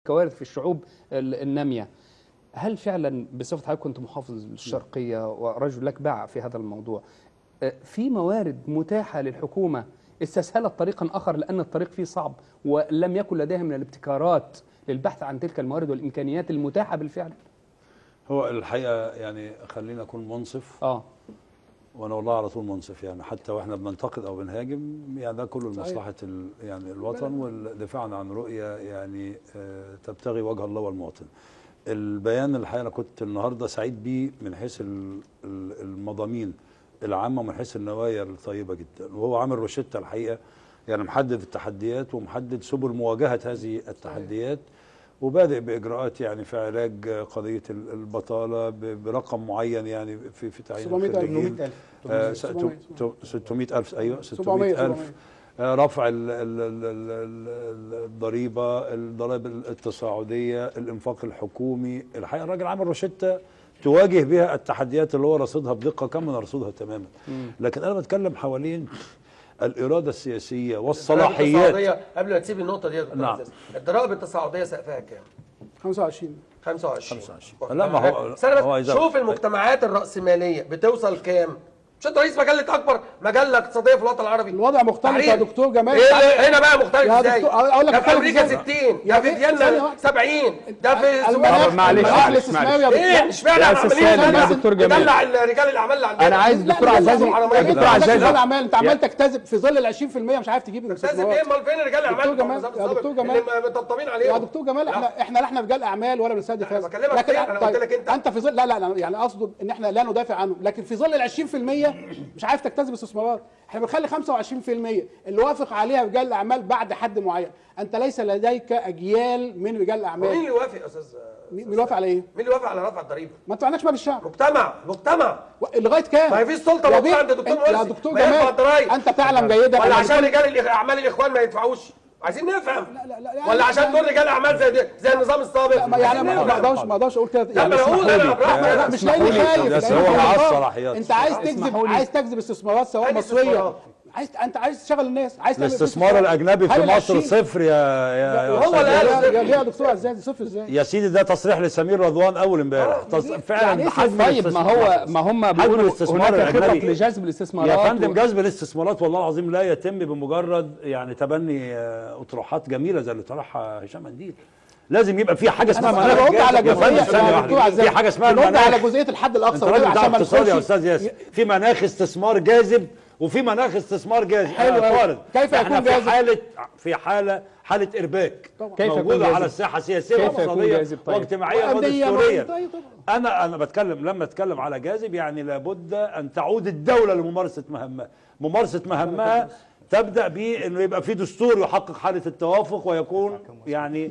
كوارث في الشعوب ال- الناميه هل فعلا بصفه حضرتك كنت محافظ الشرقيه ورجل لك باع في هذا الموضوع آه، في موارد متاحه للحكومه استسهلت طريقا اخر لان الطريق فيه صعب ولم يكن لديها من الابتكارات للبحث عن تلك الموارد والامكانيات المتاحه بالفعل هو الحقيقه يعني خلينا اكون منصف اه وانا والله على طول منصف يعني حتى واحنا بننتقد او بنهاجم يعني ده كله صحيح. لمصلحه ال- يعني الوطن والدفاع عن رؤيه يعني آه، تبتغي وجه الله والمواطن. البيان الحقيقه انا كنت النهارده سعيد بيه من حيث ال- ال- المضامين العامه ومن حيث النوايا الطيبه جدا وهو عامل روشته الحقيقه يعني محدد التحديات ومحدد سبل مواجهه هذه التحديات وبادئ باجراءات يعني في علاج قضيه ال- البطاله ب- برقم معين يعني في في تعيين 700,000 الخريجين 800,000. آه، 700. 600 ألف أيوة 700 600 ألف 700. آه، رفع ال- ال- ال- ال- ال- الضريبة الضرائب التصاعدية الإنفاق الحكومي الحقيقة الراجل عمل روشتة تواجه بها التحديات اللي هو رصدها بدقة كم نرصدها تماما لكن أنا بتكلم حوالين الإرادة السياسية والصلاحيات التصاعدية قبل ما تسيب النقطة دي يا دكتور نعم. عزيز، الضرائب التصاعدية سقفها كام؟ 25 25 25. لا، ما هو- استنى هو بس يزود. شوف المجتمعات الرأسمالية بتوصل كام؟ مش انت رئيس مجلة أكبر مجلة اقتصادية في الوطن العربي الوضع مختلف يا تحرير. دكتور جمال إيه هنا بقى مختلف يا ازاي؟ دكتور، أقول لك ده في مختلف أمريكا إزاي؟ 60 يا ده في بيه، ثانية فيينا واحدة. 70 ده في المناخ- سويسرا معلش، المناخ معلش، الاستثماري يا معلش. ايه دكتور اشمعنى يا عمالين أستاذ سالم، ندلع- يا دكتور جمال. ندلع رجال الاعمال اللي عندنا انا عايز لا، دكتور لا، عزازي لا، يا لا، دكتور لا، عزازي رجال اعمال انت عمال تكتسب في ظل ال 20% مش عارف تجيب تكتسب ايه الاستثمارات امال فين رجال الاعمال دكتور بتوع جمال- النظام يا السابق دكتور جمال- اللي مطبطبين عليهم يا دكتور جمال احنا احنا لا احنا رجال اعمال ولا بنستهدف أنا هذا بكلمك فيها، أنا قلت لك أنت. انت في ظل لا لا لا، يعني اقصد ان احنا لا ندافع عنه لكن في ظل ال 20% مش عارف تجتذب استثمارات احنا بنخلي 25% اللي وافق عليها رجال الاعمال بعد حد معين انت ليس لديك اجيال من رجال مين الاعمال اللي وافق يا استاذ مين اللي وافق على ايه؟ مين اللي وافق على رفع الضريبه؟ ما انت ما عندكش مال الشعب مجتمع مجتمع و- لغايه كام؟ ما هي في السلطة يا موجودة بيه، عند الدكتور أنت- يا مرسي. دكتور ما يرفع جمال الضرايب. انت تعلم جيدا ولا أن عشان كل- رجال الإخ- اعمال الاخوان ما يدفعوش عايزين نفهم لا لا لا ولا عشان دول رجال اعمال زي دي زي النظام السابق لا، ما يعني عايزين ما ما نفهم. اقدرش ما اقدرش اقول كده لا ما انا اقول انا لا، براحتك لا، مش لاني اسمحوا لي. خايف بس لأن هو في معاه نظام. الصلاحيات. انت عايز تجذب اسمحوا لي. عايز تجذب استثمارات سواء أي مصريه استثمارات؟ عايز انت عايز تشغل الناس عايز تعمل الاستثمار فلوس. الاجنبي في هل مصر العشرين- صفر يا يا, يا هو أستاذ اللي يا- قال ياسر. يا يا دكتور ازاي صفر ازاي يا سيدي ده تصريح لسمير رضوان اول امبارح تص- يعني فعلا إيه حجم طيب ما هو ما هم بيقولوا الاستثمار هناك خطط الأجنبي. لجذب الاستثمارات يا فندم و- جذب الاستثمارات والله العظيم لا يتم بمجرد يعني تبني آه، اطروحات جميله زي اللي طرحها هشام منديل لازم يبقى في حاجه اسمها انا مناخ برد على يا فندم جزئيه ثانية يا واحدة. دكتور عزام في حاجه اسمها برد المناخ على جزئيه الحد الاقصى انت وكده راجل بتاع عشان ما اقتصاد يا ندخلش- استاذ ياسر في مناخ استثمار جاذب وفي مناخ استثمار جاذب حلو أنا أوي. طارد. كيف احنا يكون في جاذب؟ حاله في حاله حاله ارباك طبعا. كيف يكون جاذب؟ موجوده على الساحه السياسيه كيف يكون واقتصاديه جاذب طيب؟ واجتماعيه وأندية ودستوريه طيب طبعا. انا انا بتكلم لما اتكلم على جاذب يعني لابد ان تعود الدوله لممارسه مهمها ممارسه مهمها تبدا بانه يبقى في دستور يحقق حاله التوافق ويكون يعني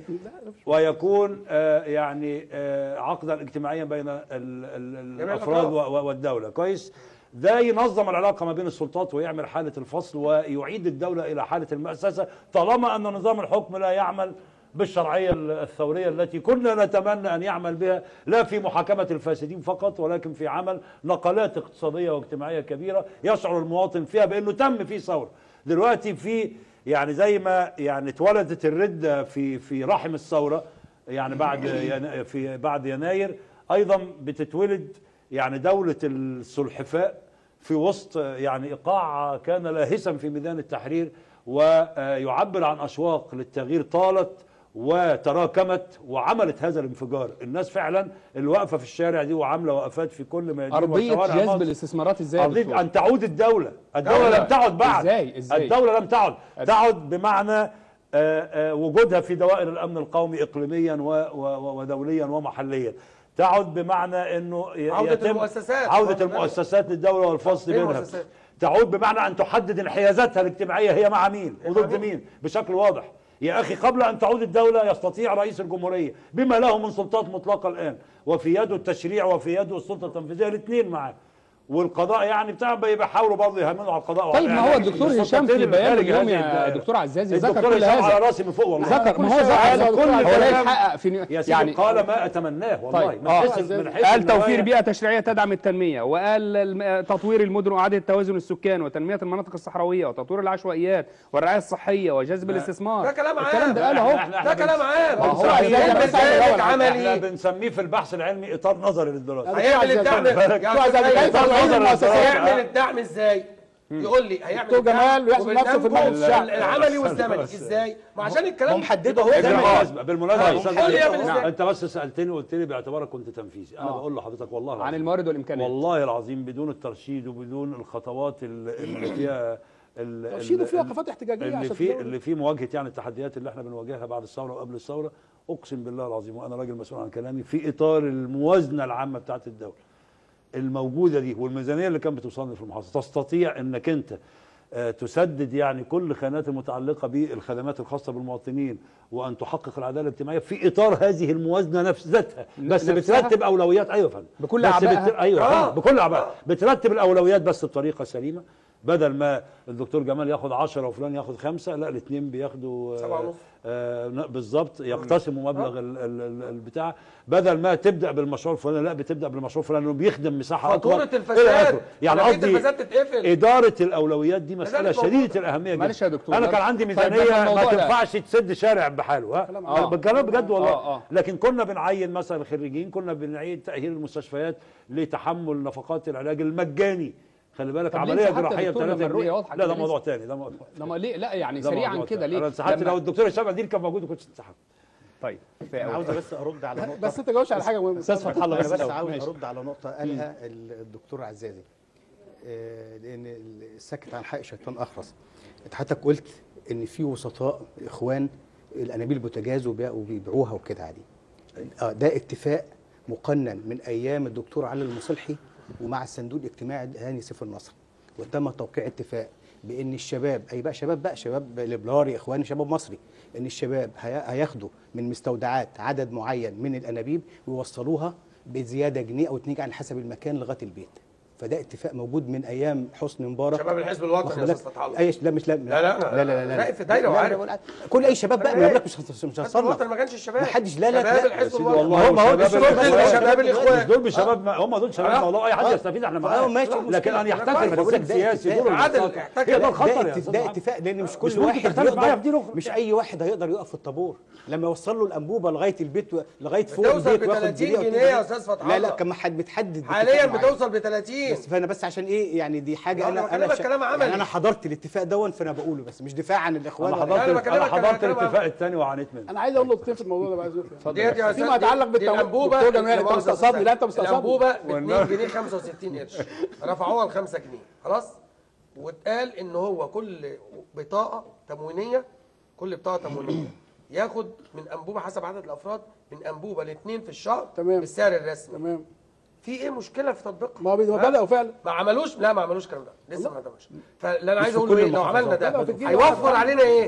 ويكون آه يعني آه عقدا اجتماعيا بين ال ال جميع الافراد الأطراف. و- و- والدوله كويس ده ينظم العلاقه ما بين السلطات ويعمل حاله الفصل ويعيد الدوله الى حاله المأسسه طالما ان نظام الحكم لا يعمل بالشرعيه الثوريه التي كنا نتمنى ان يعمل بها لا في محاكمه الفاسدين فقط ولكن في عمل نقلات اقتصاديه واجتماعيه كبيره يشعر المواطن فيها بانه تم فيه ثوره دلوقتي في يعني زي ما يعني اتولدت الرده في في رحم الثوره يعني بعد ينا- في بعد يناير ايضا بتتولد يعني دوله السلحفاء في وسط يعني ايقاع كان لاهسا في ميدان التحرير ويعبر عن اشواق للتغيير طالت وتراكمت وعملت هذا الانفجار الناس فعلا اللي واقفه في الشارع دي وعامله وقفات في كل ميادين ارضيه وشوارع جذب مصر. الاستثمارات ازاي يا أرضية دكتور؟ أن تعود الدولة الدولة دولة. لم تعد بعد إزاي؟ إزاي؟ الدولة لم تعد تعد بمعنى آه، آه، وجودها في دوائر الأمن القومي إقليميا و- و- ودوليا ومحليا تعد بمعنى أنه ي- عودة يتم المؤسسات. عودة المؤسسات للدولة والفصل فين بينها المؤسسات؟ تعود بمعنى أن تحدد انحيازاتها الاجتماعية هي مع مين وضد مين بشكل واضح يا أخي قبل أن تعود الدولة يستطيع رئيس الجمهورية بما له من سلطات مطلقة الآن وفي يده التشريع وفي يده السلطة التنفيذية الاثنين معاه والقضاء يعني بتاع بيحاولوا برضه يهمنوا على القضاء وعلى طيب ما هو الإعلام. الدكتور هشام السلطتين في بيانه الخارج اليوم هذه يا الدائرة. دكتور عزازي ذكر الدكتور كل هشام على هذا راسي من فوق والله ذكر ما هو كل شيء عايز ذكر أقول هو لك لا كلام. يتحقق في يا سيدي يعني قال ما اتمناه والله طيب من اه حيث من حيث قال توفير النوايا. بيئة تشريعية تدعم التنمية وقال الم- تطوير المدن وإعادة توازن السكان وتنمية المناطق الصحراوية وتطوير العشوائيات والرعاية الصحية وجذب الاستثمار ده كلام عام الكلام ده قال اهو إحنا- إحنا ده كلام عام ما هو هيعمل عايز- بس عايز برنامج الأول احنا عملي بنسميه في البحث العلمي اطار نظري للدراسه هيعمل الدعم دكتور عزازي، يا كيف أستاذ تعين نظر المؤسسات؟ هيعمل الدعم ازاي؟ يقول لي هيعمل دكتور الدعم جمال ويحسب نفسه في وبرنامجه المجلس الشعبي. العملي والزمني ازاي؟ ما عشان الكلام هو محدده هو يبقى زمني. واضح. بالمناسبه بالمناسبه طيب، يا أستاذ قول لي علي، يعمل إزاي؟ انت بس سالتني وقلت لي باعتبارك كنت تنفيذي انا بقول لحضرتك والله عن العظيم الموارد والإمكانيات والله العظيم بدون الترشيد وبدون الخطوات ال- اللي فيها ال- ال- ترشيد وفيها ال- وقفات احتجاجية اللي عشان في تدور. اللي في مواجهه يعني التحديات اللي احنا بنواجهها بعد الثوره وقبل الثوره اقسم بالله العظيم وانا راجل مسؤول عن كلامي في اطار الموازنه العامه بتاعت الدوله الموجوده دي والميزانيه اللي كانت بتوصلني في المحافظه تستطيع انك انت آه، تسدد يعني كل الخانات المتعلقه بالخدمات الخاصه بالمواطنين وان تحقق العداله الاجتماعيه في اطار هذه الموازنه نفس ذاتها بس نفسها؟ بترتب اولويات ايوه يا فندم بكل بس أعبائها؟ بت... ايوه يا آه. فندم بكل اعبائها بترتب الاولويات بس بطريقه سليمه بدل ما الدكتور جمال ياخد 10 وفلان ياخد خمسة لا الاثنين بياخدوا آه، سبعة ونص. آه ن- بالظبط يقتسموا مبلغ ال- ال- ال- البتاع بدل ما تبدا بالمشروع الفلاني لا بتبدا بالمشروع الفلاني لانه بيخدم مساحه اكبر فاتورة إلى الفساد آخره. يعني نتيجة قصدي الفساد تتقفل اداره الاولويات دي مساله لذلك شديده موجودة. الاهميه جدا معلش يا دكتور، انا ده- كان عندي طيب ده ميزانيه ما الموضوع ده. تنفعش تسد شارع بحاله ها كلام انا عام. بتكلم بجد والله آه، آه. لكن كنا بنعين مثلا خريجين كنا بنعيد تاهيل المستشفيات لتحمل نفقات العلاج المجاني خلي بالك طب ليه عمليه انسحبت يا جراحيه ب دكتور لما 3 الرؤية جنيه واضحة لا كده ده لسه؟ موضوع تاني ده موضوع لما ليه لا يعني ده سريعا موضوع كده تاني. ليه انا انسحبت لما- لو الدكتور هشام عديل كان موجود كنت انسحبت طيب في انا أول. عاوز بس ارد على نقطه بس انت جاوبش على حاجه مهمه استاذ فتح الله انا بس بس الأول. عاوز ماشي. ارد على نقطه قالها ال- الدكتور عزازي آه، لان السكت عن حق شيطان اخرس انت حضرتك قلت ان في وسطاء اخوان الانابيب البوتاجاز وبيع- وبيبيعوها وكده عادي اه ده اتفاق مقنن من ايام الدكتور علي المصلحي ومع الصندوق الاجتماعي هاني سيف النصر وتم توقيع اتفاق بان الشباب اي بقى شباب بقى شباب ليبراري اخواني شباب مصري ان الشباب هي- هياخدوا من مستودعات عدد معين من الانابيب ويوصلوها بزياده جنيه او اتنين على حسب المكان لغايه البيت فده اتفاق موجود من ايام حسني مبارك شباب الحزب الوطني واخد يا بالك؟ أستاذ فتح الله. اي لا مش لا لا، لا، لا لا لا لا لا، في دايرة لا، لا، وعارف. لا، كل اي شباب بقى ما يقول لك مش هنص- مش الحزب الوطني هنصنف ما كانش الشباب ما حدش لا لا شباب لا الحزب سيدي الوطني والله ما هو- شباب شباب الإخوان. شباب الإخوان. مش دول بشباب ما- هم دول شباب آه. والله اي حد آه. يستفيد احنا آه، معاه ماشي، لكن ان مشكلة. يحتكر أنا في بقول لك السلك ده السياسي اتفاق. دول عادل، الخطر. احتكر. هي ده ده الخطر يا ات- أستاذ ده عمرو. اتفاق لان مش مش كل ممكن واحد تختلف معايا في دي هيقدر رخصة. مش اي واحد هيقدر يقف في الطابور لما يوصل له الانبوبه لغايه البيت و- لغايه فوق بتوصل البيت ب وياخد 30 جنيه أو جنيه اتنين يا أستاذ فتح لا الله. لا كان ما حد بتحدد حاليا باتفاق معين. بتوصل ب 30 بس فانا بس عشان ايه يعني دي حاجه لا، انا أنا انا بكلمك كلام عملي. يعني انا حضرت الاتفاق دون فانا بقوله بس مش دفاع عن الاخوان انا ولا- حضرت أنا بكلمك انا كلام- حضرت كلام الاتفاق الثاني وعانيت منه انا عايز اقول نقطتين في الموضوع ده بقى يا زوفي ديت يا فيما أستاذ، يتعلق دي- بالتو- دي الانبوبه دكتور جمال، لا أنت مؤاخذة، مستقصدني، لا، أنت مستقصدني. الانبوبه ب 2 جنيه 65 قرش رفعوها ل 5 جنيه خلاص واتقال ان هو كل بطاقه تموينيه كل بطاقه تموينيه ياخد من انبوبه حسب عدد الافراد من انبوبه لاثنين في الشهر تمام. بالسعر الرسمي تمام في ايه مشكله في تطبيقها ما هو بي- ها؟ بدأوا فعلا ما عملوش لا ما عملوش الكلام ده لسه ما عملوش فاللي انا عايز في اقوله كل ايه لو عملنا المحافظات. ده لا، في الجيل هيوفر واحد. علينا ايه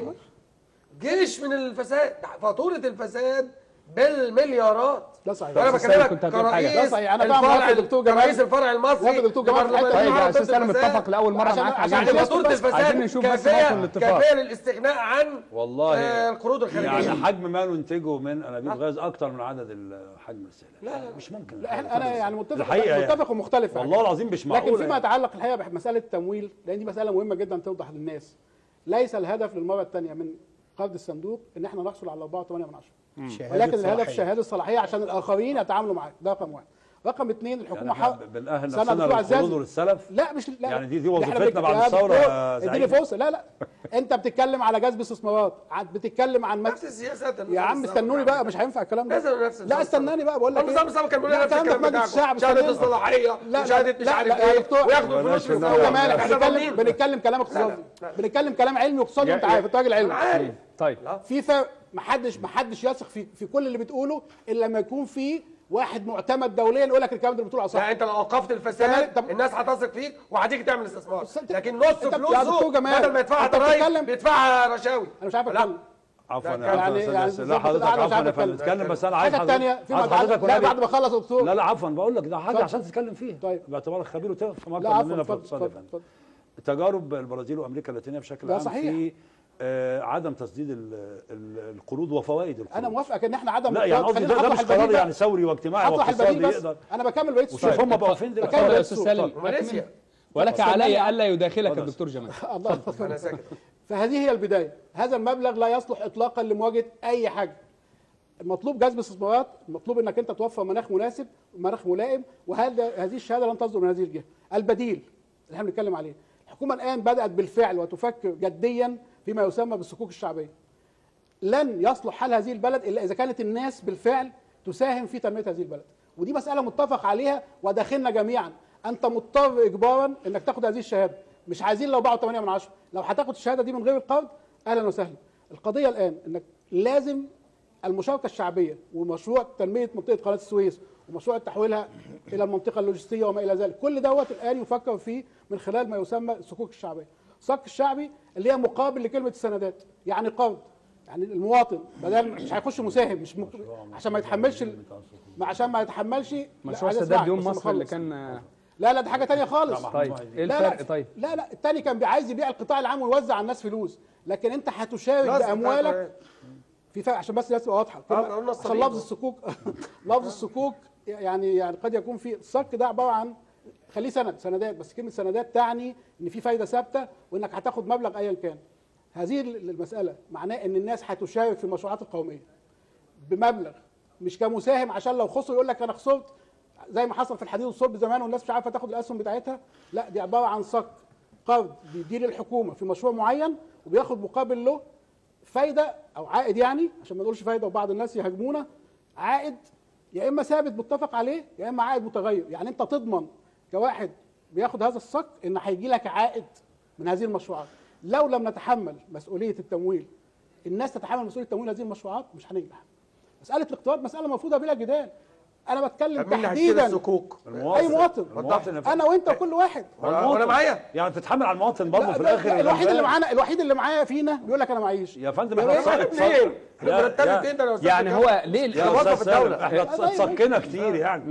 جيش من الفساد فاتوره الفساد بالمليارات ده صحيح. وانا بس السيد بكلمك كنت هتقول حاجة. كرئيس ده صحيح. أنا فاهم الفرع رأي دكتور جمال. كرئيس الفرع المصري رأي دكتور جمال في الحتة لبرلمان دي. طيب يا ضد استاذ سالم الفساد. اتفق لاول مره عشان- معاك عشان عايزين الناس نشوف فاتوره بس- عايزين الفساد نشوف بس كافيه موطن الاتفاق كافيه للاستغناء عن والله آه، القروض الخارجيه يعني حجم ما ننتجه من انابيب غاز اكتر من عدد ال- حجم السلع لا لا مش ممكن لا احنا انا يعني متفق الحقيقة يعني. متفق ومختلف والله العظيم مش معقول لكن فيما يعني. يتعلق الحقيقه بمساله التمويل لان دي مساله مهمه جدا توضح للناس ليس الهدف للمره الثانيه من قرض الصندوق ان احنا نحصل على 4.8 من عشرة شهادة ولكن الهدف صلاحية. شهاده الصلاحيه عشان الاخرين يتعاملوا معاك ده رقم واحد رقم اثنين يعني الحكومه احنا حق بنأهل سنة نفسنا دكتور للقروض عزازي. وللسلف لا مش لا يعني دي- دي ده إحنا وظيفتنا بنك- بعد يا الثورة دكتور، يا اديني زعيم. فرصه لا لا انت بتتكلم على جذب استثمارات عاد بتتكلم عن نفس مك... السياسات يا عم استنوني بقى مش هينفع الكلام ده لازم نفس لا استناني بقى بقول لك نظام السابق كان بيقول لا، لنا نفس الكلام ده الكلام في مجلس الشعب بتاعكم شهاده استناني. الصلاحيه لا وشهاده لا مش لا عارف لا يا ايه دكتور وياخدوا بلاش الفلوس من في دكتور لا، جمال لا، احنا احنا بنتكلم ضامنين بنتكلم كلام اقتصادي بنتكلم كلام علمي واقتصادي يا- وانت يا- عارف انت راجل انا علمي عارف طيب في فرق محدش محدش يثق في في كل اللي بتقوله الا لما يكون في واحد معتمد دوليا يقول لك الكلام ده بتقوله لا صح انت لو اوقفت تمام، الفساد طب- الناس هتثق فيك وهتيجي تعمل استثمار بس انت- لكن نص انت- يا دكتور فلوسه جمال، بدل ما يدفعها انت ضرايب بتتكلم- بيدفعها رشاوي انا مش عارف لا. اتكلم عفوا لا، يا يعني- عفوا يعني لا بالظبط حضرتك القعدة مش عفوا عارف يا فندم أتكلم. اتكلم بس انا عايز الحاجه حضرتك الثانيه في عايز مدعاة- حضرتك لا والنبي- بعد ما اخلص يا دكتور لا لا عفوا بقول لك ده حاجه اتفضل. عشان تتكلم فيها طيب. باعتبارك خبير وتفهم لا اكتر عفوا مننا في اتفضل الاقتصاد يا اتفضل فندم اتفضل. تجارب البرازيل وامريكا اللاتينيه بشكل ده عام صحيح. في آه، عدم تسديد ال- ال- القروض وفوائد القروض انا موافقك ان احنا عدم لا يعني الاقتراض. قصدي خلينا ده, ده نطرح مش قرار البديل يعني بس. ثوري واجتماعي هطرح البديل واقتصادي بس يقدر انا بكمل بقيه وشوف السؤال هم بقوا فين دلوقتي اتفضل يا بقى استاذ السوق. سالم ماليزيا ولك استنى علي يعني. الا يداخلك اتفضل. الدكتور جمال الله انا ساكت فهذه هي البدايه هذا المبلغ لا يصلح اطلاقا لمواجهه اي حاجه المطلوب جذب استثمارات المطلوب انك انت توفر مناخ مناسب مناخ ملائم وهذا هذه الشهاده لن تصدر من هذه الجهه البديل اللي احنا بنتكلم عليه الحكومه الان بدات بالفعل وتفكر جديا فيما يسمى بالصكوك الشعبيه لن يصلح حال هذه البلد الا اذا كانت الناس بالفعل تساهم في تنميه هذه البلد ودي مساله متفق عليها وداخلنا جميعا انت مضطر اجبارا انك تاخد هذه الشهاده مش عايزين لو باعوا 8 من 10 لو هتاخد الشهاده دي من غير القرض اهلا وسهلا القضيه الان انك لازم المشاركه الشعبيه ومشروع تنميه منطقه قناه السويس ومشروع تحويلها الى المنطقه اللوجستيه وما الى ذلك كل دوت الان يفكر فيه من خلال ما يسمى الصكوك الشعبيه الصك الشعبي اللي هي مقابل لكلمه السندات يعني قرض يعني المواطن بدل مش هيخش مساهم مش مك... عشان ما يتحملش ال... ما عشان ما يتحملش لا، مشروع عايز سداد أسمعك يوم بس مصر اللي نخلص. كان لا لا ده حاجه تانية خالص طيب ايه لا الفرق لا طيب لا لا التاني كان بي- عايز يبيع القطاع العام ويوزع على الناس فلوس لكن انت هتشارك نص باموالك في فرق عشان بس الناس تبقى واضحه آه، كلمة- قلنا عشان الصليب. لفظ الصكوك لفظ الصكوك يعني يعني قد يكون في الصك ده عباره عن خليه سند سندات بس كلمه سندات تعني ان في فايده ثابته وانك هتاخد مبلغ ايا كان هذه المساله معناه ان الناس هتشارك في المشروعات القوميه بمبلغ مش كمساهم عشان لو خسر يقول لك انا خسرت زي ما حصل في الحديد والصلب زمان والناس مش عارفه تاخد الاسهم بتاعتها لا دي عباره عن صك قرض بيديه للحكومه في مشروع معين وبياخد مقابل له فايده او عائد يعني عشان ما نقولش فايده وبعض الناس يهاجمونا عائد يا اما ثابت متفق عليه يا اما عائد متغير يعني انت تضمن كواحد بياخد هذا الصك ان هيجي لك عائد من هذه المشروعات لو لم نتحمل مسؤوليه التمويل الناس تتحمل مسؤوليه تمويل هذه المشروعات مش هننجح مساله الاقتراض مساله مرفوضه بلا جدال انا بتكلم طب مين اللي هيشتري تحديدا الصكوك؟ اي مواطن المواطن يا فندم. انا وانت وكل واحد وانا وأنا معايا يعني بتتحمل على المواطن برضه في لا، لا، الاخر الوحيد اللي الغلبان. معانا الوحيد اللي معايا فينا بيقول لك انا معيش يا فندم يا احنا باشا، اتص- منين؟ اتص- يا- مرتبك يا- فين ده لو يعني استاذ هو ليه يا الحوار موظف استاذ سالم الدولة. احنا أيوة. اتصكينا كتير يعني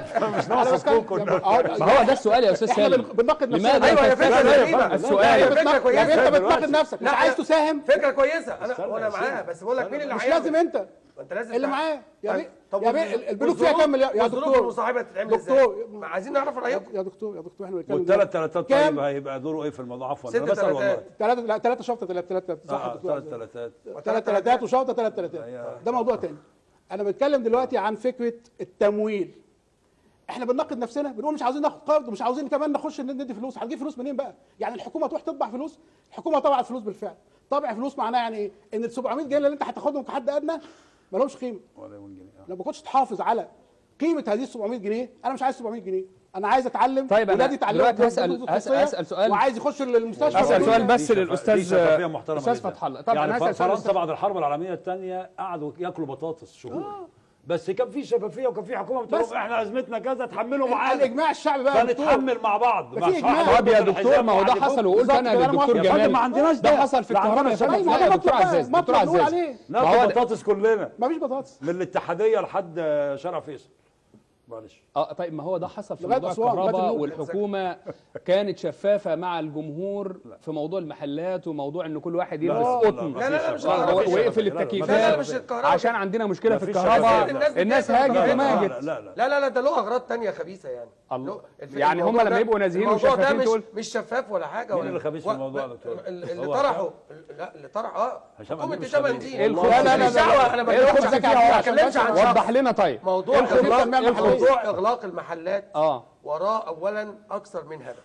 مش ناقص أنا سكوك بتكلم- كنا أهو- ما هو ده السؤال يا استاذ احنا سالم بن- بنناقد نفسنا لماذا ايوه يا فكره تستثمر- سليمه السؤال لا، يعني هي فكره بتناقض- كويسه يعني انت دلوقتي. بتناقض نفسك مش لا، عايز لا. تساهم فكره كويسه انا استنى وانا يا معاها سيدي. بس بقول لك مين اللي مش هيعمل؟ لازم انت ما انت لازم اللي تع- معاه يا بيه طب يا بيه والظروف- البنوك فيها كام مليار يا والظروف دكتور المصاحبه تتعمل ازاي؟ دكتور ما عايزين نعرف رايكم يا دكتور يا دكتور احنا بنتكلم والثلاث ثلاثات كام؟ طيب هيبقى دوره ايه في الموضوع عفوا ست انا بسال والله تلاتات. ثلاثة لا ثلاثة شرطة ثلاثة ثلاثة صح يا اه دكتور ثلاث ثلاثات ثلاث ثلاثات وشرطة ثلاث ثلاثات أيوة. ده موضوع تاني انا بتكلم دلوقتي عن فكرة التمويل احنا بنناقض نفسنا بنقول مش عاوزين ناخد قرض ومش عاوزين كمان نخش ندي فلوس هنجيب فلوس منين بقى يعني الحكومه تروح تطبع فلوس الحكومه طبعت فلوس بالفعل طبع فلوس معناه يعني ايه ان ال 700 جنيه اللي انت هتاخدهم كحد ادنى ما لهمش قيمه ولا يوم جنيه آه. لو ما كنتش تحافظ على قيمه هذه ال 700 جنيه انا مش عايز 700 جنيه انا عايز اتعلم طيب أنا ولادي يتعلموا دلوقتي بالدروس هسأل- الخصوصية هسأل سؤال. وعايز يخش المستشفى أسأل ويقول سؤال لي- بس دي شفا- للأستاذ- دي شفافية محترمة أستاذ جداً. فتح الله. طبعاً يعني أنا هسأل سؤال فرنسا بس- بعد الحرب العالميه الثانيه قعدوا ياكلوا بطاطس شهور بس كان في شفافيه وكان في حكومه بتقول بس- لهم احنا ازمتنا كذا تحملوا معانا الاجماع الشعبي بقى يا دكتور. فنتحمل مع بعض ده مع في صاحب إجماع. طب يا الحزام دكتور ما هو ده وعليكم. حصل وقلت بالظبط انا كده، أنا للدكتور موافق. يا فندم جمال ما عندناش ده ده. حصل في لا الكهرباء يا عندنا فندم شغال. لا يا ما دكتور ده عزاز مطلب دكتور بقى، نقول عزاز عليه. ما هو ناكل ده- بطاطس كلنا ما فيش بطاطس من الاتحاديه لحد شارع فيصل معلش اه طيب ما هو ده حصل في لغاية موضوع أسوان، لغاية الكهرباء النور. والحكومه كانت شفافه مع الجمهور في موضوع المحلات وموضوع ان كل واحد يلبس قطن لا، لا، لا، مش آه، الكهرباء. و- مفيش ويقفل شفافية. لا، لا، التكييفات لا، لا، مش الكهرباء. عشان عندنا مشكله في مفيش الكهرباء شفافية. الناس الناس بتقدر هاجت تغير. وماجت لا لا لا لا لا لا ده له اغراض تانية خبيثه يعني الله. له- الف- يعني هم الموضوع لما ده- يبقوا نازلين الموضوع ده وشفافين مش تقول- مش شفاف ولا حاجه مين ولا اللي خبيث في و- الموضوع يا ال- دكتور؟ ال- اللي هو طرحه لا اللي طرح اه هشام حكومه أمين مش هشام خبيث. أنديل. ايه الخبز لا، لا، لا، ماليش دعوه انا ايه بتكلمش الخبز عن فيها ما عشان بتكلمش عن شخص. وضح لنا طيب موضوع ايه الخبز التنمية اغلاق المحلية. موضوع اغلاق المحلات اه وراه اولا اكثر من هدف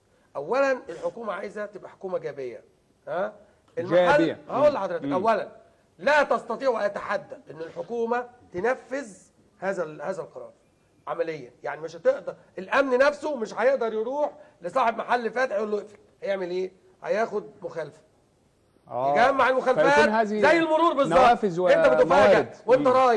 اولا الحكومه عايزه تبقى حكومه جابيه ها جابية. هقول لحضرتك اولا لا تستطيع واتحدى ان الحكومه تنفذ هذا ال- هذا القرار عمليا يعني مش هتقدر الامن نفسه مش هيقدر يروح لصاحب محل فاتح يقول له اقفل هيعمل ايه هياخد مخالفه اه يجمع فيكون المخالفات هذه زي المرور بالظبط نوافذ انت بتفاجئ وموارد. وانت رايح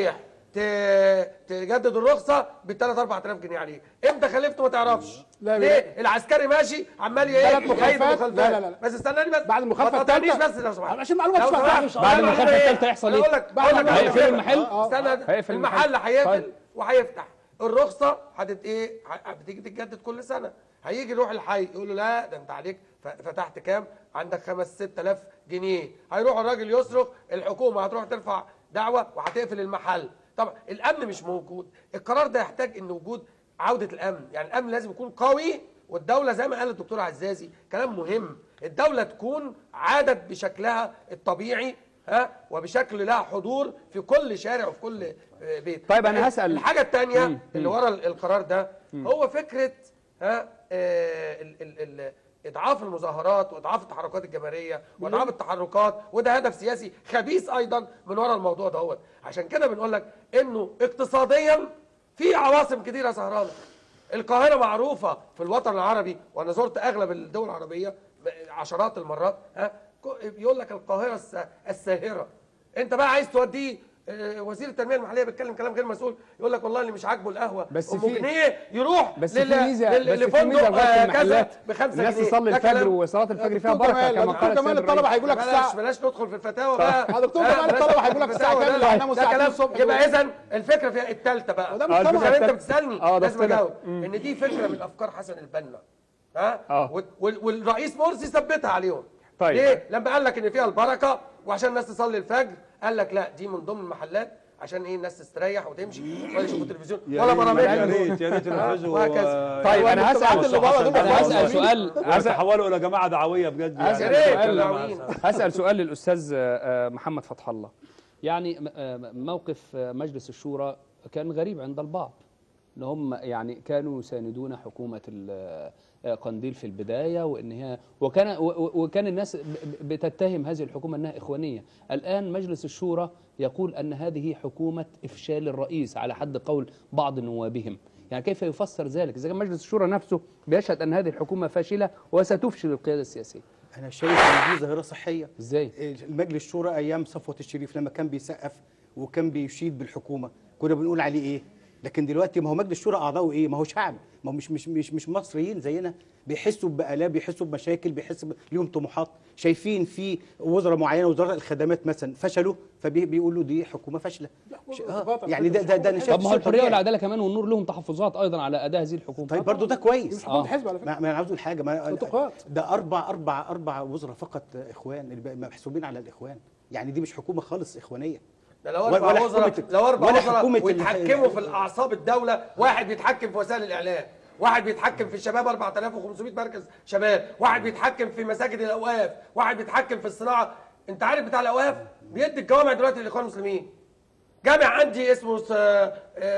ت- تجدد الرخصه ب 3 4000 جنيه عليه امتى خلفته ما تعرفش لا، ليه العسكري ماشي عمال ايه ثلاث مخالفات. يعيد مخالفات. لا، لا، لا. بس استناني بس بعد المخالفة ما تقاطعنيش الثالثة. بس لو سمحت عشان المعلومة لو تبقى سمحت. صح. بعد لا، لا، المخالفة لا، الثالثة يحصل أنا إيه؟ اقول لك بعد اقول لك ما على هيقفل فكرة. المحل؟ آه. استنى هيقفل المحل المحل. هيقفل طيب. وهيفتح الرخصه هتت ايه ه- بتيجي تتجدد كل سنه هيجي يروح الحي يقول له لا ده انت عليك ف- فتحت كام عندك 5 6000 جنيه هيروح الراجل يصرخ الحكومه هتروح ترفع دعوه وهتقفل المحل طبعا الامن مش موجود القرار ده يحتاج ان وجود عوده الامن يعني الامن لازم يكون قوي والدوله زي ما قال الدكتور عزازي كلام مهم الدوله تكون عادت بشكلها الطبيعي ها وبشكل لها حضور في كل شارع وفي كل آه، بيت طيب أنا هسأل- الحاجه الثانيه مم. اللي ورا ال- القرار ده هو فكره ها آه، ال- ال- ال- اضعاف المظاهرات واضعاف التحركات الجماهيريه واضعاف التحركات وده هدف سياسي خبيث ايضا من ورا الموضوع دوت عشان كده بنقول لك انه اقتصاديا في عواصم كتيره سهرانه القاهره معروفه في الوطن العربي وانا زرت اغلب الدول العربيه عشرات المرات ها يقول لك القاهره الس- الساهره انت بقى عايز توديه آه، وزير التنميه المحليه بيتكلم كلام غير مسؤول يقول لك والله اللي مش عاجبه القهوه بس ام في- جنيه يروح بس في لل- ميزه لل- بس في لفندق ميزه في بعض آه، كذا المحلات بخمسة الناس جنيه تصلي ده الفجر كلام- وصلاه الفجر فيها دكتور بركه جمال، كما دكتور قال جمال السيد الطلبة الرئيس. هيقول لك بلاش الساعة بلاش ندخل في الفتاوى بقى يا دكتور آه، جمال بلاش الطلبة ندخل هيقول لك في الساعة الفتاوى كام ده. اللي هيناموا ده الساعة 2 كلام الصبح يبقى دول. اذا الفكره فيها الثالثه بقى وده آه، مش الفكرة طبعا عشان انت التالتة. بتسالني آه، ده لازم اختلف. اجاوب ان دي فكره من افكار حسن البنا ها آه. وال- وال- والرئيس مرسي ثبتها عليهم طيب. ليه لما قال لك ان فيها البركه وعشان الناس تصلي الفجر قال لك لا دي من ضمن المحلات عشان ايه الناس تستريح وتمشي ولا يشوفوا تلفزيون يا ولا ريت- برامج يا ريت يا ريت ينفذوا وهكذا. آه، طيب انا المجتمعات هسال اللي بره دول انا خلاص هسال مسؤولين. سؤال هسال وتحولوا الى جماعه دعويه بجد هسأل يعني. يا ريت سؤال- الدعويين. هسأل سؤال للأستاذ آه، محمد فتح الله يعني م- آه، موقف آه، مجلس الشورى كان غريب عند البعض ان هم يعني كانوا يساندون حكومة ال- آه، قنديل في البداية وان هي وكان و- و- وكان الناس ب- ب- بتتهم هذه الحكومة انها اخوانية الان مجلس الشورى يقول ان هذه حكومة افشال الرئيس على حد قول بعض نوابهم يعني كيف يفسر ذلك اذا كان مجلس الشورى نفسه بيشهد ان هذه الحكومة فاشلة وستفشل القيادة السياسية انا شايف ان دي ظاهره صحيه ازاي المجلس الشورى ايام صفوه الشريف لما كان بيسقف وكان بيشيد بالحكومه كنا بنقول عليه ايه لكن دلوقتي ما هو مجلس الشورى اعضائه ايه ما هو شعب ما هو مش مش مش مش مصريين زينا بيحسوا بآلام بيحسوا بمشاكل بيحسوا ب- ليهم طموحات شايفين في وزراء معينه وزراء الخدمات مثلا فشلوا فبيقولوا دي حكومه فاشله ش- آه يعني ده ده ده أنا شايف طب ما هو شيء الحريه طبيعي. والعداله كمان والنور لهم تحفظات ايضا على اداء هذه الحكومه طيب برضه ده كويس مش حكومة حزب على فكرة ما ما انا عاوز اقول حاجه ما نطقات. ده اربع اربع اربع وزراء فقط اخوان اللي بقى محسوبين على الاخوان يعني دي مش حكومه خالص اخوانيه ده لو ولا اربع وزراء حكومة- لو اربع ولا وزراء حكومة ويتحكموا ال- في الاعصاب الدوله واحد بيتحكم في وسائل الاعلام واحد بيتحكم في الشباب 4500 مركز شباب واحد بيتحكم في مساجد الاوقاف واحد بيتحكم في الصناعه انت عارف بتاع الاوقاف بيدي الجوامع دلوقتي للاخوان المسلمين جامع عندي اسمه س- آه،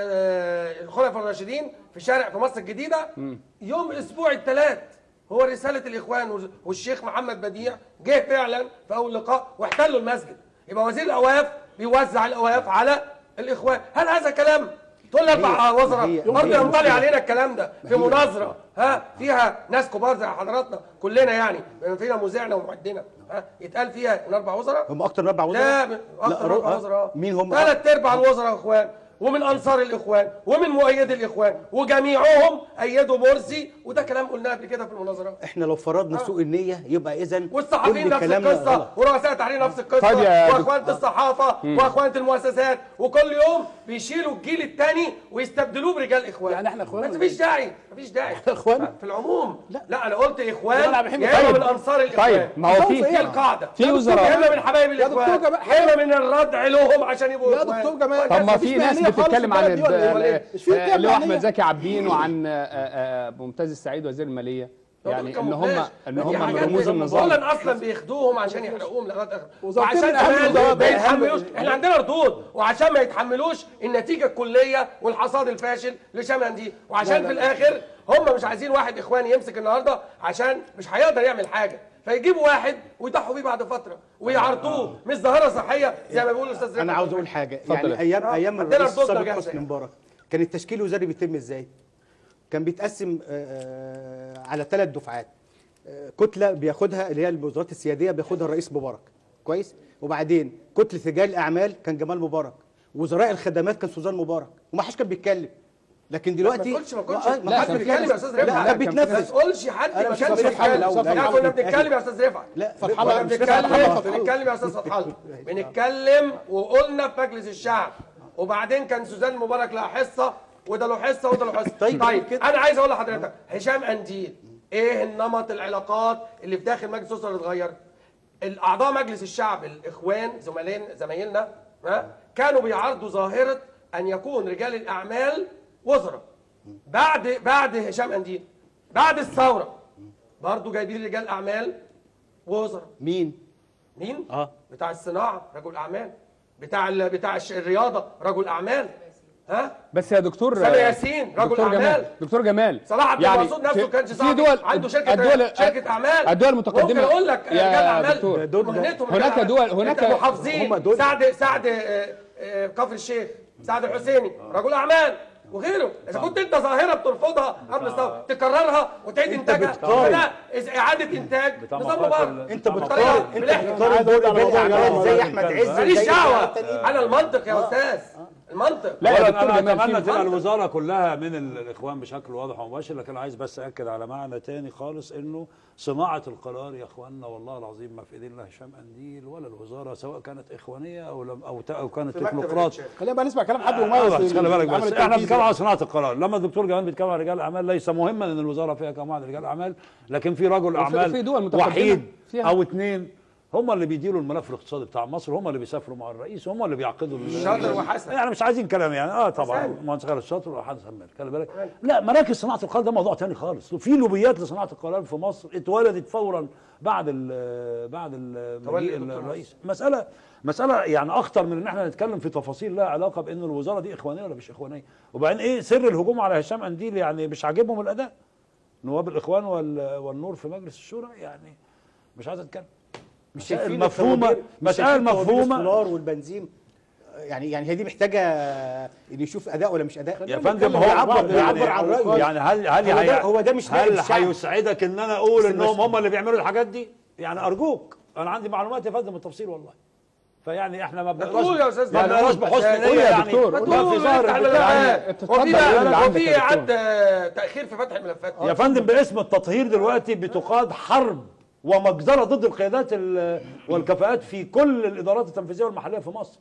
آه، الخلفاء الراشدين في شارع في مصر الجديده يوم اسبوع الثلاث هو رساله الاخوان وز- والشيخ محمد بديع جه فعلا في اول لقاء واحتلوا المسجد يبقى وزير الاوقاف بيوزع الاوقاف على الاخوان هل هذا كلام تقول لي اربع هي- وزراء هي- برضه هي ينطلي المشكلة. علينا الكلام ده في مناظره ها فيها ناس كبار زي حضراتنا كلنا يعني بما فينا مذيعنا ومعدنا ها يتقال فيها ان اربع وزراء هم اكتر من اربع وزراء لا من- اكتر من رو- اربع آه. وزراء مين هم ثلاث ارباع الوزراء اخوان ومن انصار الاخوان ومن مؤيدي الاخوان وجميعهم ايدوا مرسي وده كلام قلناه قبل كده في المناظرات احنا لو فرضنا سوء النيه يبقى اذا والصحفيين نفس القصه ورؤساء التحرير نفس القصه طيب يا دكتور. واخوانه الصحافه واخوانه المؤسسات وكل يوم بيشيلوا الجيل الثاني ويستبدلوه برجال اخوان يعني احنا إخوان بس ولا مفيش داعي مفيش داعي إخوان؟ في العموم لا. لا انا قلت طب اخوان أنا بحب يا اما طيب. من انصار الاخوان طيب ما هو في دي القاعده في يا وزراء اما من حبايب يا دكتور الاخوان جمال- يا اما من الردع لهم عشان يبقوا يا إخوان. دكتور جمال طب ما مفيش في ناس مهنية خالص بتتكلم في عن البلد دي ولا إيه؟ ال- ال- مش في كده اللي هو مهنية. احمد زكي عابدين وعن آه، آه، ممتاز السعيد وزير الماليه يعني ان هم ان هم من رموز النظام اولا اصلا بياخدوهم عشان يحرقوهم لغايه اخر وزارتين وعشان من أهم كمان الوزارات. ما أهم- يتحملوش احنا عندنا ردود وعشان ما يتحملوش النتيجه الكليه والحصاد الفاشل لشمن دي وعشان لا، في لا. الاخر هم مش عايزين واحد اخواني يمسك النهارده عشان مش هيقدر يعمل حاجه فيجيبوا واحد ويضحوا بيه بعد فتره ويعرضوه مش ظاهره صحيه زي ما بيقول الاستاذ رفعت انا عاوز اقول حاجه اتفضل يعني يا ايام آه، ايام عندنا الرئيس ردود السابق جاهزة حسني يعني. مبارك كان التشكيل الوزاري بيتم ازاي؟ كان بيتقسم آه، آه، على ثلاث دفعات آه، كتله بياخدها اللي هي الوزارات السياديه بياخدها الرئيس مبارك كويس؟ وبعدين كتله رجال الاعمال كان جمال مبارك وزراء الخدمات كان سوزان مبارك وما حدش كان بيتكلم لكن دلوقتي تقولش ما تقولش آه، ما حدش حد بيتكلم يا استاذ لا رفعت كان بيتنفذ ما تقولش حد أنا ما مش كانش فتحي بيتكلم الأول. لا لا، كنا لا، بنتكلم يا استاذ رفعت لا فتح فتح الله كنا مش بنتكلم فتح الله. بنتكلم يا استاذ فتح الله بنتكلم وقلنا في مجلس الشعب وبعدين كان سوزان مبارك لها حصه وده له حصه وده له حصه طيب، طيب كده. انا عايز اقول لحضرتك هشام انديل ايه النمط العلاقات اللي في داخل مجلس الاسره اللي اتغير الاعضاء مجلس الشعب الاخوان زملائين زمايلنا ها كانوا بيعارضوا ظاهره ان يكون رجال الاعمال وزراء بعد بعد هشام انديل بعد الثوره برضه جايبين رجال اعمال وزراء مين مين؟ اه بتاع الصناعه رجل اعمال بتاع ال... بتاع الش- الرياضه رجل اعمال ها بس يا دكتور سامي ياسين رجل دكتور جمال اعمال دكتور جمال صلاح عبد يعني المقصود نفسه في- كانش في صاحب دول عنده شركه الدول شركه اعمال الدول المتقدمه ممكن اقول لك يا رجال اعمال دكتور دول- مهنتهم هناك رجال دول- أعمال. هناك- أنت محافظين هم دول- سعد سعد آه، آه، كفر الشيخ سعد الحسيني رجل اعمال وغيره اذا كنت انت ظاهره بترفضها قبل الثوره تكررها وتعيد انتاجها بتقارن. فده إذا اعاده انتاج بتاع نظام مقاطع مبارك ال- انت بتاع بتقارن مقاطع انت بالإحنا. بتقارن عايز دول أرد على رجال موضوع اعمال جمال زي مرة احمد تانية. عز ماليش وزي دعوه التانيين. انا المنطق يا استاذ المنطق لا يا أولاً دكتور انا جمال في اتمنى تبقى منطق. الوزاره كلها من ال- الاخوان بشكل واضح ومباشر لكن عايز بس اكد على معنى تاني خالص انه صناعه القرار يا اخواننا والله العظيم ما في ايدين لا هشام انديل ولا الوزاره سواء كانت اخوانيه او لم او, ت- أو كانت في مكتب تكنوقراط الرئاسة. خلينا بقى نسمع كلام حد آه، مميز بس خلي بالك عمل بس احنا التنفيذ بنتكلم على صناعه القرار لما الدكتور جمال بيتكلم على رجال الاعمال ليس مهما ان الوزاره فيها كم واحد رجال اعمال لكن في رجل اعمال في دول متقدمة وحيد فيها. او اثنين هم اللي بيديروا الملف الاقتصادي بتاع مصر هم اللي بيسافروا مع الرئيس هم اللي بيعقدوا ال- شاطر وحسن. يعني مش عايزين كلام يعني اه طبعا حسن. مهندس خالد الشاطر وحسن سمال خلي بالك لا مراكز صناعه القرار ده موضوع تاني خالص في لوبيات لصناعه القرار في مصر اتولدت فورا بعد ال بعد ال تولي مجيء الدكتور الرئيس مساله مساله يعني اخطر من ان احنا نتكلم في تفاصيل لها علاقه بان الوزاره دي اخوانيه ولا مش اخوانيه وبعدين ايه سر الهجوم على هشام انديل يعني مش عاجبهم الاداء نواب الاخوان وال- والنور في مجلس الشورى يعني مش عايز اتكلم مش مسائل شايفين مفهومة الطوابير- مش مسائل شايفين طوابير مفهومة السولار والبنزين يعني يعني هي دي محتاجه ان يشوف اداء ولا مش اداء يا فندم بنتكلم هو بيعبر- يعني بيعبر عن رأيه. يعني هل هل هو ده- هي- هو ده مش نائب هل الشعب. هيسعدك ان انا اقول بس انهم مش- هم اللي بيعملوا الحاجات دي يعني ارجوك انا عندي معلومات يا فندم بالتفصيل والله فيعني احنا ما بنقراش تقول يا أستاذ ما جمال. بنقراش بحسن قول نيه يا يعني دكتور. ما قول. في تقول ظاهر افتح البتاع. الملفات اتفضل وفي قول اللي عندك وفي يا دكتور. عد آه، تاخير في فتح الملفات يا فندم باسم التطهير دلوقتي بتقاد حرب ومجزره ضد القيادات ال- والكفاءات في كل الادارات التنفيذيه والمحليه في مصر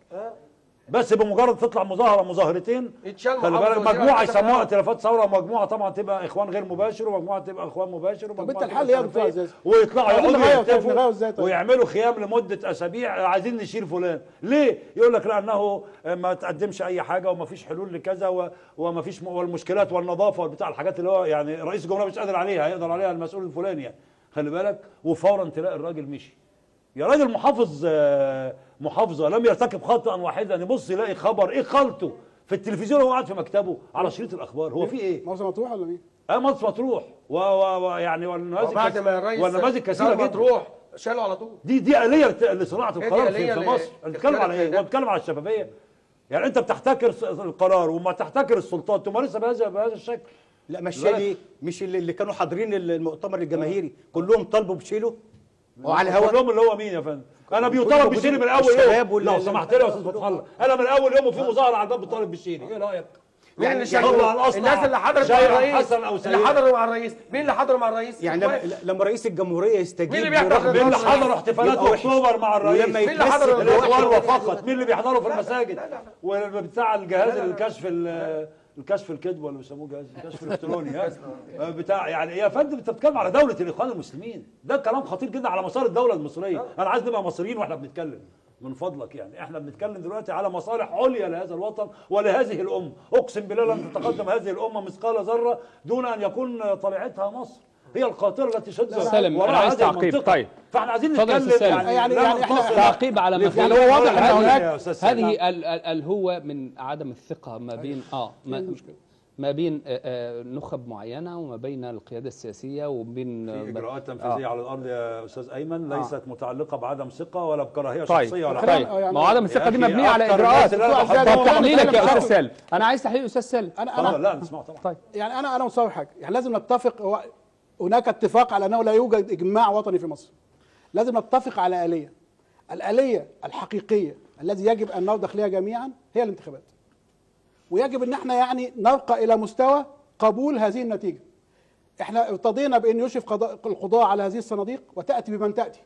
بس بمجرد تطلع مظاهره مظاهرتين يتشال خلي محافظ بالك وزير مجموعه على حسب يسموها الأمر. ائتلافات ثوره ومجموعه طبعا تبقى اخوان غير مباشر ومجموعه تبقى اخوان مباشر ومجموعه انت تبقى الحل ايه يا دكتور سلفية. عزيز؟ ويطلعوا عايزين يقعدوا نغير، طيب يهتفوا نغير ازاي طيب؟ ويعملوا خيام لمده اسابيع عايزين نشيل فلان ليه يقول لك لانه ما تقدمش اي حاجه وما فيش حلول لكذا و- وما فيش م- والمشكلات والنظافه والبتاع الحاجات اللي هو يعني رئيس الجمهوريه مش قادر عليها هيقدر عليها المسؤول الفلاني يعني خلي بالك وفورا تلاقي الراجل مشي يا راجل محافظ آه، محافظه لم يرتكب خطا واحدا يبص يلاقي خبر ايه خلطه في التلفزيون وهو قاعد في مكتبه على شريط الاخبار هو في ايه؟ مرسى مطروح ولا مين؟ اه مرسى مطروح و- و- ويعني والنماذج وبعد ما الرئيس والنماذج كثيره زار جدا مطروح شالوا على طول دي دي آلية لت- لصناعة دي القرار آلية في, في ل- مصر أنا بتكلم على ايه؟ لاختيار هو بتكلم على الشفافية يعني انت بتحتكر س- القرار وما تحتكر السلطات تمارسها بهذا بهذا الشكل لا مش بالك. ليه مش اللي, اللي كانوا حاضرين المؤتمر الجماهيري كلهم طالبوا بشيله وعلى الهواء كلهم اللي هو مين يا فندم؟ انا كل بيطالب موجودين بالشيري من اول الشباب يوم وال- لو سمحت لي يا استاذ فتح الله انا من اول يوم وفي مظاهره على الباب بطالب بالشيري ايه رايك؟ مين يعني- اللي يعني شالوا الله الأصلع. الناس اللي حضرت مع شايف الرئيس حسن أو اللي سيد. حضروا مع الرئيس مين اللي حضروا مع الرئيس يعني لما, لما رئيس الجمهوريه يستجيب مين اللي بيحضر لرغبة الرئيس؟ مين اللي الرئيس حضروا احتفالات يبقى وحش. اكتوبر مع الرئيس؟ ولما مين اللي حضر يتمثل الرئيس؟ الاخوان لوحده فقط مين اللي بيحضروا في المساجد وبتاع الجهاز الكشف ال- الكشف الكذب ولا بيسموه جهاز الكشف الالكتروني ها بتاع يعني يا فندم انت بتتكلم على دوله الاخوان المسلمين ده كلام خطير جدا على مسار الدوله المصريه انا عايز نبقى مصريين واحنا بنتكلم من فضلك يعني احنا بنتكلم دلوقتي على مصالح عليا لهذا الوطن ولهذه الامه اقسم بالله لن تتقدم هذه الامه مثقال ذره دون ان يكون طليعتها مصر هي القاطره التي شد سالم، وراء أنا عايز هذه تعقيب. المنطقة. طيب. فاحنا عايزين اتفضل يا نتكلم أستاذ سالم. يعني, يعني- لا يعني إحنا- ننتصر تعقيب على ما لفلان يعني هو واضح ولا أن هذه هناك يا أستاذ سالم. هذه ال- ال- الهوة من عدم الثقة ما بين اه ما, ما بين آه، آه، نخب معينة وما بين القيادة السياسية وبين في آه، اجراءات تنفيذيه آه. على الارض يا استاذ ايمن آه. ليست متعلقه بعدم ثقه ولا بكراهيه طيب شخصيه ولا طيب حاجه آه، يعني- ما هو عدم الثقة دي يا أخي مبنية على أكتر إجراءات الناس اللي أنا دكتور طب عزام، بحبهم- تحليلك يا أنا- أستاذ سالم أنا عايز تحليل أستاذ سالم انا اتفضل، انا لا نسمعه طبعا طيب يعني انا انا مصور حاجه يعني لازم نتفق هو هناك اتفاق على انه لا يوجد اجماع وطني في مصر لازم نتفق على اليه الآلية الحقيقية الذي يجب أن نرضخ لها جميعا هي الانتخابات ويجب أن احنا يعني نرقى إلى مستوى قبول هذه النتيجة احنا ارتضينا بأن يشرف قضاء- القضاء على هذه الصناديق وتأتي بمن تأتي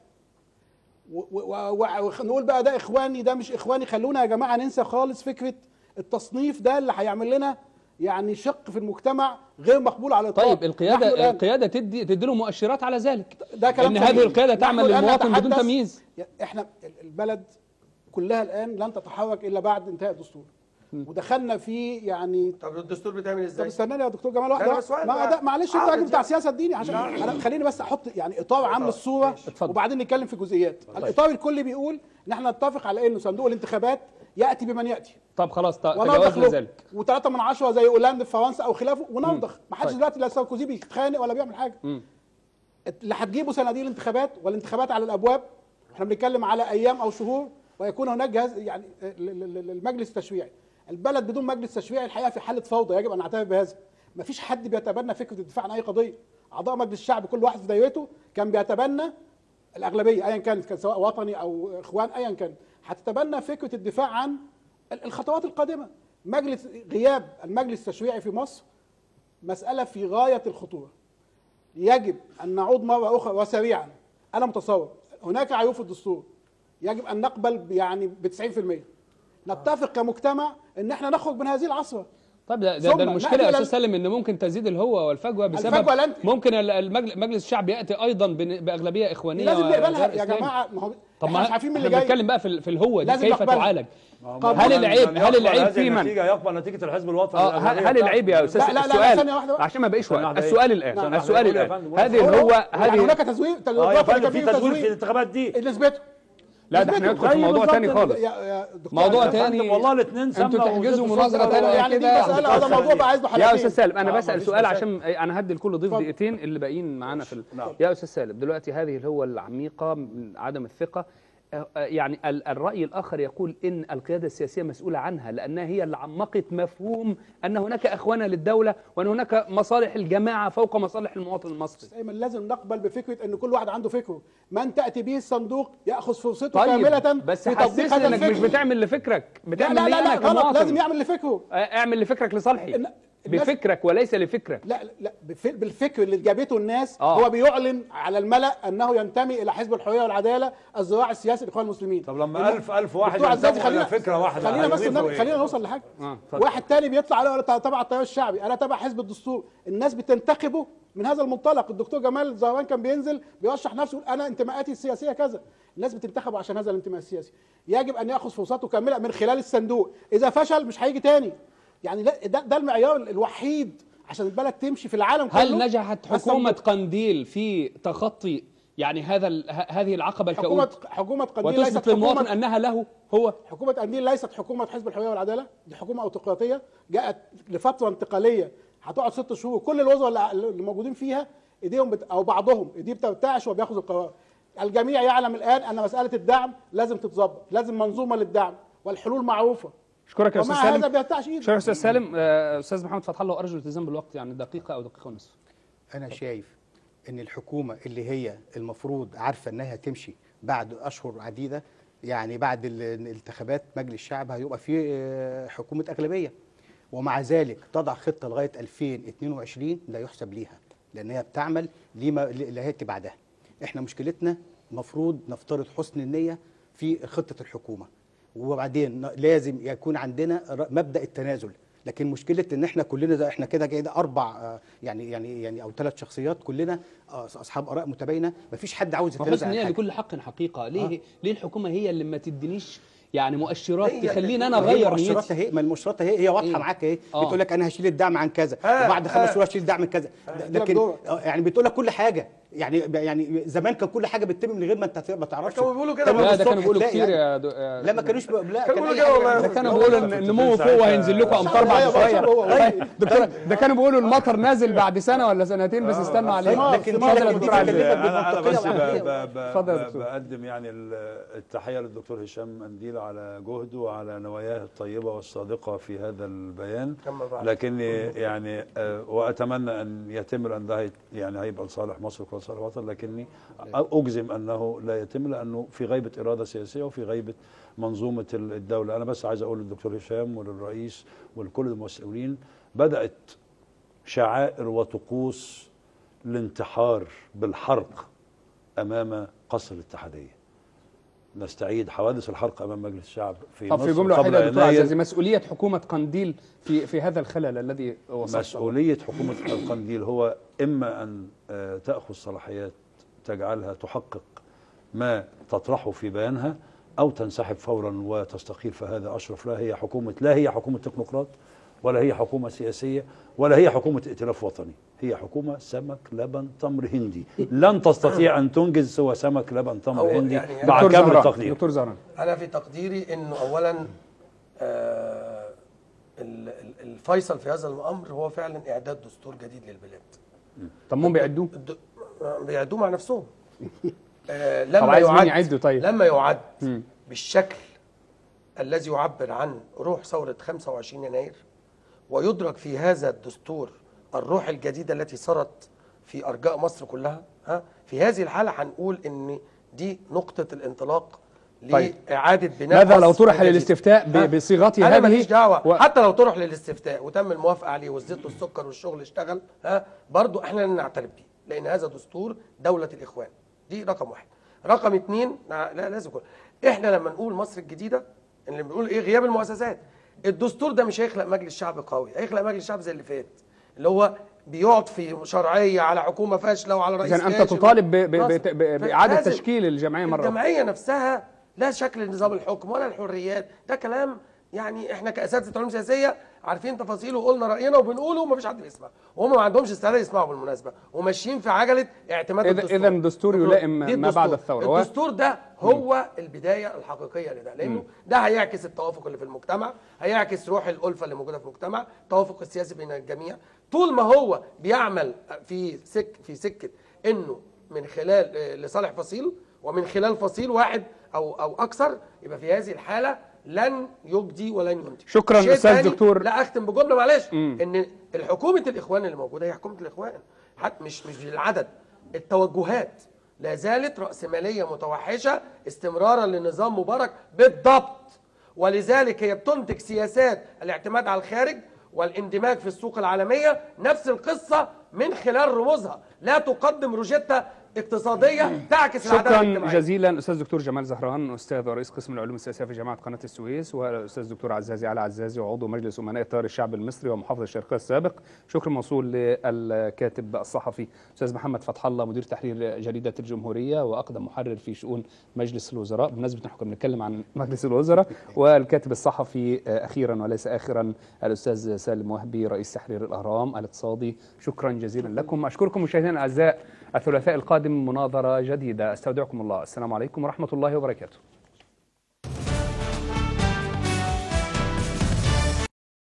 ونقول بقى ده إخواني ده مش إخواني خلونا يا جماعة ننسى خالص فكرة التصنيف ده اللي هيعمل لنا يعني شق في المجتمع غير مقبول على الإطلاق طيب نحن القياده الآن- القياده تدي تدي له مؤشرات على ذلك ده كلام ان هذه سليم. القياده نحن تعمل الآن للمواطن بدون نتحدث- تمييز احنا البلد كلها الان لن تتحرك الا بعد انتهاء الدستور ودخلنا في يعني طب الدستور بيتعمل طب ازاي؟ استناني يا دكتور جمال لا، واحده بس واحد ما بقى. ده معلش انت عارف راجل بتاع ده. سياسه الديني عشان انا خليني بس احط يعني اطار عام للصوره اتفضل. وبعدين نتكلم في جزئيات الاطار الكلي بيقول ان احنا نتفق على انه صندوق الانتخابات ياتي بمن ياتي طب خلاص ت- ونرضخ تجاوزنا له ذلك وثلاثة من عشرة زي هولندا في فرنسا او خلافه ونرضخ ما حدش طيب. دلوقتي لا ساركوزي بيتخانق ولا بيعمل حاجه مم. اللي هتجيبوا صناديق الانتخابات والانتخابات على الابواب احنا بنتكلم على ايام او شهور ويكون هناك جهاز يعني ال- ال- ال- المجلس التشريعي البلد بدون مجلس تشريعي الحقيقه في حاله فوضى يجب ان نعترف بهذا مفيش حد بيتبنى فكره الدفاع عن اي قضيه اعضاء مجلس الشعب كل واحد في دايرته كان بيتبنى الاغلبيه ايا كانت كان سواء وطني او اخوان ايا كان هتتبنى فكره الدفاع عن ال- الخطوات القادمه مجلس غياب المجلس التشريعي في مصر مساله في غايه الخطوره يجب ان نعود مره اخرى وسريعا انا متصور هناك عيوب في الدستور يجب ان نقبل ب- يعني ب 90% نتفق كمجتمع ان احنا نخرج من هذه العصره طب ده ده, ثم ده المشكله نأتي يا إلى استاذ سالم ان ممكن تزيد الهوه والفجوه بسبب الفجوة لن- ممكن ال- المجل- مجلس الشعب ياتي ايضا بن- باغلبيه اخوانيه لازم نقبلها وغير يا إسلامي. جماعه ما هو طب احنا ما مش عارفين مين احنا اللي جاي بنتكلم بقى في ال- في الهوه دي لازم كيف نقبلها. تعالج قبول. هل العيب من هل يقبل العيب هذه في من النتيجة يقبل نتيجة الحزب الوطني اه هل, الأغلبية هل العيب يا استاذ لا، لا، لا، السؤال ثانية واحدة بقى. عشان ما بقيش ثانية وقت واحدة السؤال إيه؟ الان ثانية السؤال واحدة. الان قول يا فندم. هذه هو- الهوه يعني هناك هذه تزوير اه يا الوقت اللي فندم كان في فيه تزوير في تزوير الانتخابات دي نسبته لا ده احنا نسبته. ندخل في زي موضوع بالظبط تاني ال- خالص يا- يا دكتور موضوع عادل. تاني. فندم والله الاثنين انتوا سمنة تحجزوا وزيت مناظرة السكر تانية ولا- يعني دي كده. مساله هذا موضوع بقى عايز له يا حلقتين استاذ سالم انا آه، بسال مفيش سؤال مشاكل. عشان انا هدي لكل ضيف اتفضل. دقيقتين اللي باقيين معانا في ال... نعم. يا استاذ سالم دلوقتي هذه الهوه العميقه من عدم الثقه آه، آه، يعني ال- الراي الاخر يقول ان القياده السياسيه مسؤوله عنها لانها هي اللي عمقت مفهوم ان هناك اخوانا للدوله وان هناك مصالح الجماعه فوق مصالح المواطن المصري دايما لازم نقبل بفكره ان كل واحد عنده فكره من تاتي به الصندوق ياخذ فرصته طيب كامله بس في تطبيق حسسني هذا انك مش الفكر بتعمل لفكرك لا بتعمل لا لي لا, لا انا غلط كمواطن لازم يعمل لفكره آه، اعمل لفكرك لصالحي إن- الناس- بفكرك وليس لفكرك لا لا بف- بالفكر اللي جابته الناس آه. هو بيعلن على الملا انه ينتمي الى حزب الحريه والعداله الذراع السياسي للاخوان المسلمين طب لما ألف ألف واحد دكتور عزازي ينتموا إلى خلينا فكرة واحدة خلينا بس هيضيفوا نب- إيه؟ خلينا نوصل لحاجه آه، اتفضل. واحد تاني بيطلع على انا تبع التيار الشعبي انا تبع حزب الدستور الناس بتنتخبه من هذا المنطلق الدكتور جمال زهران كان بينزل بيرشح نفسه يقول انا انتماءاتي السياسيه كذا الناس بتنتخبه عشان هذا الانتماء السياسي يجب ان ياخذ فرصته كامله من خلال الصندوق اذا فشل مش هيجي تاني يعني لا ده, ده المعيار الوحيد عشان البلد تمشي في العالم كله هل نجحت حكومه الصندوق. قنديل في تخطي يعني هذا ال- ه- هذه العقبه حكومه الكؤوس حكومه قنديل ليست وتثبت للمواطن حكومه انها له هو حكومة قنديل ليست حكومة حزب الحرية والعدالة دي حكومة أوتقراطية جاءت لفترة انتقالية هتقعد ست شهور كل الوزراء اللي- اللي موجودين فيها ايديهم بت... او بعضهم ايديه بترتعش وبياخذ القرار الجميع يعلم الان ان مسألة الدعم لازم تتظبط لازم منظومة للدعم والحلول معروفة اشكرك يا استاذ ومع هذا سالم بيرتعش ايده اشكرك يا استاذ سالم آه، استاذ محمد فتح الله ارجو الالتزام بالوقت يعني دقيقه او دقيقه ونصف انا شايف ان الحكومه اللي هي المفروض عارفه انها تمشي بعد اشهر عديده يعني بعد ال- الانتخابات مجلس الشعب هيبقى فيه آه، حكومه اغلبيه ومع ذلك تضع خطه لغايه 2022 لا يحسب ليها لان هي بتعمل لما اللي هياتي بعدها احنا مشكلتنا المفروض نفترض حسن النيه في خطه الحكومه وبعدين ن- لازم يكون عندنا ر- مبدا التنازل لكن مشكله ان احنا كلنا ده احنا كده كده اربع آه، يعني يعني يعني او ثلاث شخصيات كلنا آه، اصحاب اراء متباينه مفيش حد عاوز يتنازل وحسن عن نيه حاجه لكل حق حقيقه ليه ليه الحكومه هي اللي ما تدينيش يعني مؤشرات هي- تخليني انا ما هي اغير مؤشرات نيتي اهي ما المؤشرات اهي هي واضحه إيه؟ معاك اهي آه. بتقول لك انا هشيل الدعم عن كذا آه، وبعد خمس آه. شهور هشيل الدعم من كذا ده- لك لكن دور. آه، يعني بتقول لك كل حاجه يعني يعني زمان كان كل حاجه بتتم من غير ما انت ما تعرفش كانوا بيقولوا كده تمام لا ده الصبح كانوا بيقولوا تلاقي كتير يعني. يا دو... يا لا ما كانوش ب- لا كانوا كان بيقولوا أي كده حاجة والله. ده كانوا والله بيقولوا ان كنت النمو ساعتها- فوق هينزل لكم امطار بعد أيوة، شويه بشر هو. دكتور ده كانوا بيقولوا المطر نازل بعد سنه ولا سنتين بس استنوا عليه آه، لكن اتفضل يا دكتور عزيز. انا انا بس ب- وعملية. ب- ب- اتفضل يا ب- دكتور. بقدم يعني ال- التحيه للدكتور هشام منديل على جهده وعلى نواياه الطيبه والصادقه في هذا البيان كما بعد. لكني يعني آه، واتمنى ان يتم لان ده هي- يعني هيبقى لصالح مصر ولصالح الوطن لكني اجزم انه لا يتم لانه في غيبه اراده سياسيه وفي غيبه منظومه ال- الدوله انا بس عايز اقول للدكتور هشام وللرئيس ولكل المسؤولين بدات شعائر وطقوس الانتحار بالحرق امام قصر الاتحاديه نستعيد حوادث الحرق امام مجلس الشعب في طب مصر في جمله قبل واحده يا دكتور يناير. عزازي مسؤوليه حكومه قنديل في في هذا الخلل الذي وصلت مسؤولية حكومة القنديل هو إما أن آه، تأخذ صلاحيات تجعلها تحقق ما تطرحه في بيانها أو تنسحب فورا وتستقيل فهذا أشرف لا هي حكومة لا هي حكومة تكنوقراط ولا هي حكومة سياسية ولا هي حكومة ائتلاف وطني هي حكومة سمك لبن تمر هندي لن تستطيع أن تنجز سوى سمك لبن تمر هو هندي يعني مع دكتور كامل زهران التقدير دكتور زهران انا في تقديري انه اولا آه ال- ال- الفيصل في هذا الامر هو فعلا اعداد دستور جديد للبلاد طب مو بيعدوه الد- بيعدوه مع نفسهم آه طب لما عايز مين يعد يعده طيب لما يعد مم. بالشكل الذي يعبر عن روح ثورة 25 يناير ويدرك في هذا الدستور الروح الجديدة التي سرت في أرجاء مصر كلها ها في هذه الحالة هنقول إن دي نقطة الانطلاق طيب. لإعادة بناء ماذا لو مصر طرح من جديد؟ للاستفتاء ب- ها؟ بصيغته أنا هذه ماليش دعوة و- حتى لو طرح للاستفتاء وتم الموافقة عليه والزيت والسكر والشغل اشتغل ها برضو احنا لن نعترف بيه لأن هذا دستور دولة الإخوان دي رقم واحد رقم اتنين لا لا، لازم يكون احنا لما نقول مصر الجديدة اللي بنقول ايه غياب المؤسسات الدستور ده مش هيخلق مجلس شعب قوي هيخلق مجلس شعب زي اللي فات اللي هو بيقعد في شرعية على حكومة فاشلة وعلى رئيس اذا انت فاشل. تطالب ب- ب- خلاص. بت- ب- باعاده فلازم تشكيل الجمعيه مره أخرى. الجمعيه نفسها لا شكل نظام الحكم ولا الحريات ده كلام يعني احنا كاساتذه علوم سياسيه عارفين تفاصيله وقلنا راينا وبنقوله ومفيش حد بيسمع وهم ما عندهمش استعداد يسمعوا بالمناسبه وماشيين في عجله اعتماد إذا- الدستور إذا الدستور يلائم دي ما بعد الدستور. الثورة. و- الدستور ده هو البدايه الحقيقيه لده لانه ده هيعكس التوافق اللي في المجتمع هيعكس روح الالفه اللي موجوده في المجتمع التوافق السياسي بين الجميع طول ما هو بيعمل في سك في سكه انه من خلال آه، لصالح فصيل ومن خلال فصيل واحد او او اكثر يبقى في هذه الحاله لن يجدي ولن ينتج شكراً شيء أستاذ تاني، دكتور. لا اختم بجمله معلش ان الحكومه الاخوان اللي موجوده هي حكومه الاخوان حتى مش مش بالعدد التوجهات لا زالت رأسمالية متوحشة استمرارا لنظام مبارك بالضبط ولذلك هي بتنتج سياسات الاعتماد على الخارج والاندماج في السوق العالمية نفس القصة من خلال رموزها لا تقدم روجيتا اقتصادية تعكس العدالة شكرا الاجتماعية جزيلا استاذ دكتور جمال زهران استاذ ورئيس قسم العلوم السياسيه في جامعه قناه السويس والاستاذ دكتور عزازي علي عزازي وعضو مجلس امناء التيار الشعبي المصري ومحافظ الشرقيه السابق شكر موصول للكاتب الصحفي استاذ محمد فتح الله مدير تحرير جريده الجمهوريه واقدم محرر في شؤون مجلس الوزراء بمناسبه ان احنا كنا بنتكلم عن مجلس الوزراء والكاتب الصحفي آه، اخيرا وليس اخرا الاستاذ سالم وهبي رئيس تحرير الاهرام الاقتصادي شكرا جزيلا لكم اشكركم مشاهدينا الاعزاء الثلاثاء القادم مناظره جديده استودعكم الله السلام عليكم ورحمه الله وبركاته